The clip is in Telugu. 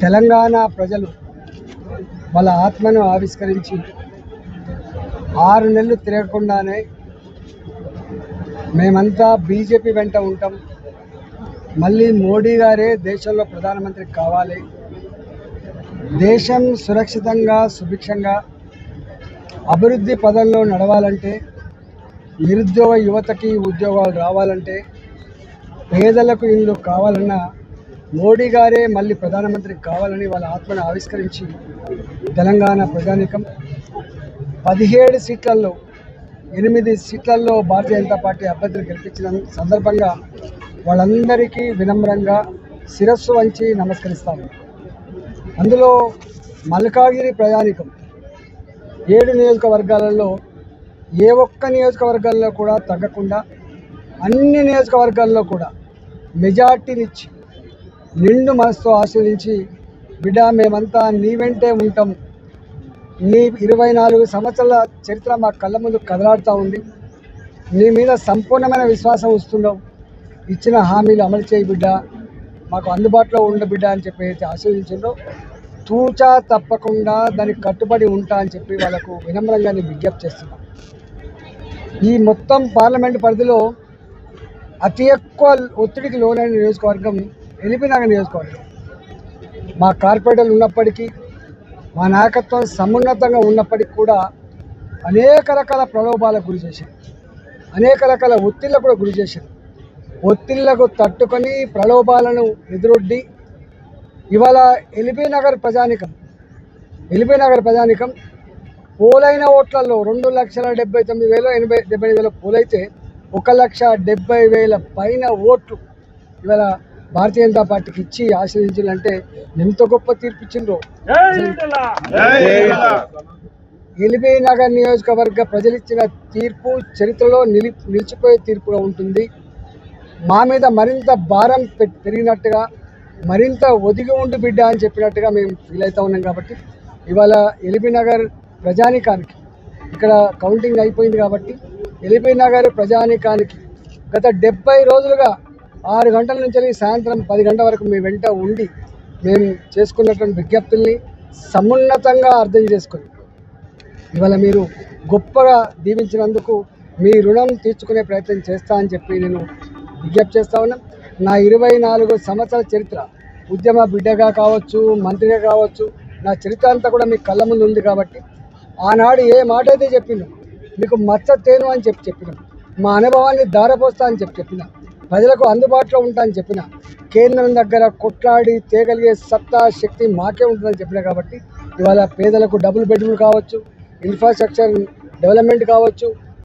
తెలంగాణ ప్రజలు వాళ్ళ ఆత్మను ఆవిష్కరించి ఆరు నెలలు తిరగకుండానే మేమంతా బీజేపీ వెంట ఉంటాం మళ్ళీ మోడీ గారే దేశంలో ప్రధానమంత్రి కావాలి దేశం సురక్షితంగా సుభిక్షంగా అభివృద్ధి పదంలో నడవాలంటే నిరుద్యోగ యువతకి ఉద్యోగాలు రావాలంటే పేదలకు ఇల్లు కావాలన్నా మోడీ గారే మళ్ళీ ప్రధానమంత్రి కావాలని వాళ్ళ ఆత్మను ఆవిష్కరించి తెలంగాణ ప్రజానికం పదిహేడు సీట్లలో ఎనిమిది సీట్లలో భారతీయ జనతా పార్టీ అభ్యర్థులు గెలిపించిన సందర్భంగా వాళ్ళందరికీ వినమ్రంగా శిరస్సు వంచి నమస్కరిస్తాము అందులో మల్కాగిరి ప్రజానికం ఏడు నియోజకవర్గాలలో ఏ ఒక్క నియోజకవర్గాల్లో కూడా తగ్గకుండా అన్ని నియోజకవర్గాల్లో కూడా మెజార్టీనిచ్చి నిండు మనసుతో ఆస్వాదించి బిడ్డ మేమంతా నీ వెంటే ఉంటాం నీ ఇరవై నాలుగు సంవత్సరాల చరిత్ర మా కళ్ళ ముందు కదలాడుతూ ఉంది నీ మీద సంపూర్ణమైన విశ్వాసం వస్తున్నావు ఇచ్చిన హామీలు అమలు చేయి బిడ్డ మాకు అందుబాటులో ఉండ బిడ్డ అని చెప్పి అయితే ఆశీర్వదించిందో తూచా తప్పకుండా దానికి కట్టుబడి ఉంటా అని చెప్పి వాళ్ళకు వినమ్రంగా నేను విజ్ఞప్తి చేస్తున్నాను ఈ మొత్తం పార్లమెంట్ పరిధిలో అతి ఎక్కువ ఒత్తిడికి లోనైన నియోజకవర్గం ఎలిపినగర్ నియోజకవర్గం మా కార్పొరేటర్లు ఉన్నప్పటికీ మా నాయకత్వం సమున్నతంగా ఉన్నప్పటికీ కూడా అనేక రకాల ప్రలోభాలకు గురి చేశారు అనేక రకాల ఒత్తిళ్ళకు కూడా గురి చేశారు ఒత్తిళ్లకు తట్టుకొని ప్రలోభాలను ఎదురొడ్డి ఇవాళ ఎల్బీ నగర్ ప్రజానికం ఎల్బీ నగర్ ప్రజానికం పోలైన ఓట్లలో రెండు లక్షల డెబ్బై తొమ్మిది వేల ఎనభై డెబ్బై వేల పోలైతే ఒక లక్ష డెబ్బై వేల పైన ఓట్లు ఇవాళ భారతీయ జనతా పార్టీకి ఇచ్చి ఆశీర్వదించాలంటే ఎంత గొప్ప తీర్పు ఇచ్చిండ్రో ఎల్బీ నగర్ నియోజకవర్గ ప్రజలు ఇచ్చిన తీర్పు చరిత్రలో నిలి నిలిచిపోయే తీర్పుగా ఉంటుంది మా మీద మరింత భారం పె- పెరిగినట్టుగా మరింత ఒదిగి ఉండి బిడ్డ అని చెప్పినట్టుగా మేము ఫీల్ అవుతా ఉన్నాం కాబట్టి ఇవాళ ఎల్బీ నగర్ ప్రజానికానికి ఇక్కడ కౌంటింగ్ అయిపోయింది కాబట్టి ఎల్బీ నగర్ ప్రజానికానికి గత డెబ్బై రోజులుగా ఆరు గంటల నుంచి వెళ్ళి సాయంత్రం పది గంటల వరకు మీ వెంట ఉండి మేము చేసుకున్నటువంటి విజ్ఞప్తుల్ని సమున్నతంగా అర్థం చేసుకొని ఇవాళ మీరు గొప్పగా దీవించినందుకు మీ రుణం తీర్చుకునే ప్రయత్నం చేస్తా అని చెప్పి నేను విజ్ఞప్తి చేస్తా ఉన్నా నా ఇరవై నాలుగు సంవత్సరాల చరిత్ర ఉద్యమ బిడ్డగా కావచ్చు మంత్రిగా కావచ్చు నా చరిత్ర అంతా కూడా మీ కళ్ళ ముందు ఉంది కాబట్టి ఆనాడు ఏ మాట అయితే చెప్పిండు మీకు మచ్చ తేను అని చెప్పి చెప్పిన మా అనుభవాన్ని దారపోస్తా అని చెప్పి చెప్పిన ప్రజలకు అందుబాటులో ఉంటా అని చెప్పిన కేంద్రం దగ్గర కొట్లాడి తేగలిగే సత్తా శక్తి మాకే ఉంటుందని చెప్పిన కాబట్టి ఇవాళ పేదలకు డబుల్ బెడ్రూమ్ కావచ్చు ఇన్ఫ్రాస్ట్రక్చర్ డెవలప్మెంట్ కావచ్చు